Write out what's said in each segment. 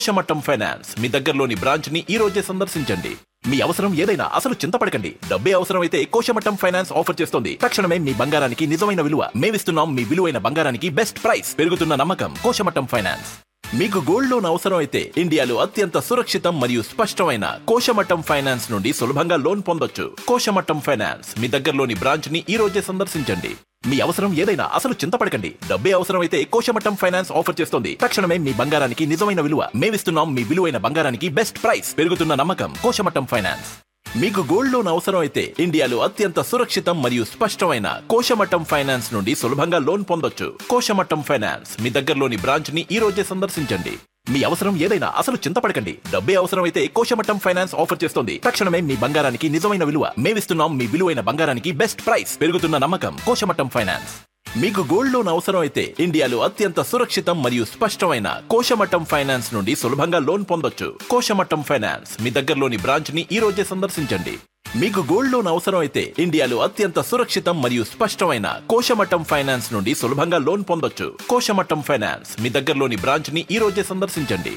కోశమట్టం ఫైనాన్స్ మీ దగ్గరలోని బ్రాంచ్ ని ఈ రోజే సందర్శించండి మీ అవసరం ఏదైనా అసలు చింతపడకండి డబ్బే అవసరమైతే కోశమట్టం ఫైనాన్స్ ఆఫర్ చేస్తోంది తక్షణమే మీ బంగారానికి నిజమైన విలువ మేమిస్తున్నాం మీ విలువైన బంగారానికి బెస్ట్ ప్రైస్ పెరుగుతున్న నమ్మకం కోశమట్టం ఫైనాన్స్ మీకు గోల్డ్ లోన్ అవసరం అయితే ఇండియాలో అత్యంత సురక్షితం మరియు స్పష్టమైన కోశమట్టం ఫైనాన్స్ నుండి సులభంగా లోన్ పొందొచ్చు కోశమట్టం ఫైనాన్స్ మీ దగ్గరలోని బ్రాంచ్ ని ఈ రోజే సందర్శించండి మీ అవసరం ఏదైనా అసలు చింతపడకండి డబ్బే అవసరమైతే కోశమట్టం ఫైనాన్స్ ఆఫర్ చేస్తోంది తక్షణమే మీ బంగారానికి నిజమైన విలువ మేమిస్తున్నాం మీ విలువైన బంగారానికి బెస్ట్ ప్రైస్ పెరుగుతున్న నమ్మకం కోశమట్టం ఫైనాన్స్ మీకు గోల్డ్ లోన్ అవసరం అయితే ఇండియాలో అత్యంత సురక్షితం మరియు స్పష్టమైన కోశమట్టం ఫైనాన్స్ నుండి సులభంగా లోన్ పొందొచ్చు కోశమట్టం ఫైనాన్స్ మీ దగ్గరలోని బ్రాంచ్ ని ఈ రోజే సందర్శించండి మీ అవసరం ఏదైనా అసలు చింతపడకండి డబ్బే అవసరమైతే కోశమట్టం ఫైనాన్స్ ఆఫర్ చేస్తోంది తక్షణమే మీ బంగారానికి నిజమైన విలువ మేమిస్తున్నాం మీ విలువైన బంగారానికి బెస్ట్ ప్రైస్ పెరుగుతున్న నమ్మకం కోశమట్టం ఫైనాన్స్ మీకు గోల్డ్ లోన్ అవసరం అయితే ఇండియాలో అత్యంత సురక్షితం మరియు స్పష్టమైన కోశమట్టం ఫైనాన్స్ నుండి సులభంగా లోన్ పొందొచ్చు కోశమట్టం ఫైనాన్స్ మీ దగ్గరలోని బ్రాంచ్ ని ఈ రోజే సందర్శించండి మీకు గోల్డ్ లోన్ అవసరం అయితే ఇండియాలో అత్యంత సురక్షితం మరియు స్పష్టమైన కోశమట్టం ఫైనాన్స్ నుండి సులభంగా లోన్ పొందొచ్చు కోశమట్టం ఫైనాన్స్ మీ దగ్గరలోని బ్రాంచ్ ని ఈ రోజే సందర్శించండి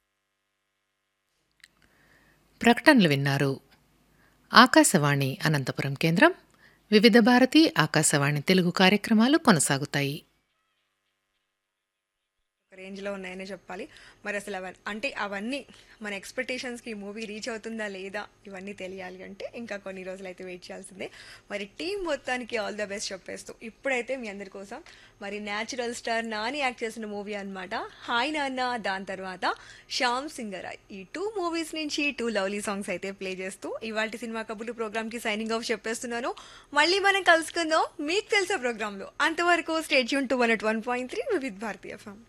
ప్రకటనలు విన్నారు ఆకాశవాణి అనంతపురం కేంద్రం వివిధ భారతి ఆకాశవాణి తెలుగు కార్యక్రమాలు కొనసాగుతాయి ఒక రేంజ్లో ఉన్నాయని చెప్పాలి మరి అసలు అవన్నీ అంటే అవన్నీ మన ఎక్స్పెక్టేషన్స్కి మూవీ రీచ్ అవుతుందా లేదా ఇవన్నీ తెలియాలి అంటే ఇంకా కొన్ని రోజులు అయితే వెయిట్ చేయాల్సిందే మరి టీం మొత్తానికి ఆల్ ద బెస్ట్ చెప్పేస్తూ ఇప్పుడైతే మీ అందరి కోసం మరి న్యాచురల్ స్టార్ నాని యాక్ట్ చేసిన మూవీ అన్నమాట హాయ్ నాన్న దాని తర్వాత శ్యామ్ సింగరాయ్ ఈ టూ మూవీస్ నుంచి టూ లవ్లీ సాంగ్స్ అయితే ప్లే చేస్తూ ఇవాళ సినిమా కబుర్లు ప్రోగ్రామ్కి సైనింగ్ ఆఫ్ చెప్పేస్తున్నాను మళ్ళీ మనం కలుసుకుందాం మీకు తెలిసే ప్రోగ్రాంలో అంతవరకు స్టేట్ యూన్ two one eight one point three with Bharatiya FM